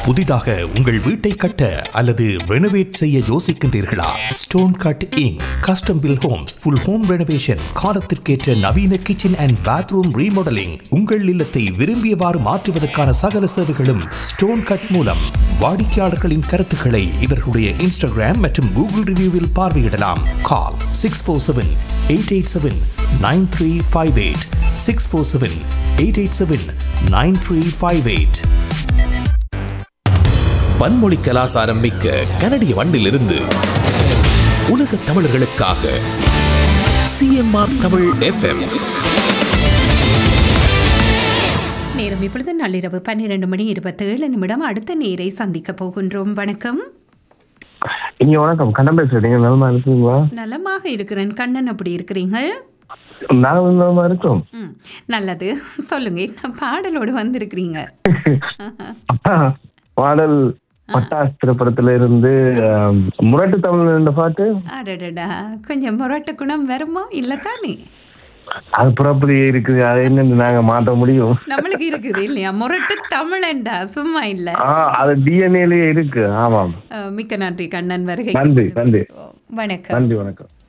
புதிதாக உங்கள் வீட்டை கட்ட அல்லது ரெனோவேட் செய்ய யோசிக்கின்றீர்களா stone cutting custom build homes full home renovation காலத்திற்கேற்ற நவீன கிச்சன் அண்ட் பாத்ரூம் ரீமாடலிங் உங்கள் இல்லத்தை விரும்பியவாறு மாற்றுவதற்கான சகல சேவைகளும் ஸ்டோன் கட் மூலம் வாடிக்கையாளர்களின் கருத்துக்களை இவர்களுடைய இன்ஸ்டாகிராம் மற்றும் கூகுள் ரிவ்யூவில் பார்வையிடலாம் call six four seven eight eight seven nine three five eight six four seven eight eight seven nine three five eight பன்மொழி கலாசாரம் மிக்க கனடிய மண்ணிலிருந்து உலக தமிழர்களுக்காக சிஎம்ஆர் தமிழ் எஃப்எம் நேரம் இப்பொழுது நள்ளிரவு பன்னிரண்டு மணி இருபத்தேழு நிமிடம் அடுத்த நேரை சந்திக்க போகின்றோம் வணக்கம் இங்க வணக்கம் கண்ணன் பேசுறீங்க நலமா இருக்கீங்களா நலமாக இருக்கிறேன் கண்ணன் அப்படி இருக்கிறீங்க நாங்க வந்து நலமா இருக்கோம் ம் நல்லது சொல்லுங்க என்ன பாடலோடு வந்திருக்கிறீங்க பாடல் பட்டாஸ் திரைப்படத்துல இருந்து ஆம், முரட்டு தமிழ் என்ற பாட்டு அடடடா கொஞ்சம் முரட்டு குணம் வருமோ இல்லை தானே அது புறப்படியே இருக்குது அது என்னன்னு நாங்க மாத்த முடியும் நம்மளுக்கு இருக்குது இல்லையா முரட்டு தமிழண்டா சும்மா இல்லை ஆ அது டிஎன்ஏலயே இருக்கு ஆமாம் அஹ், மிக்க நன்றி கண்ணன் வருகை நன்றி, நன்றி. வணக்கம் நன்றி வணக்கம்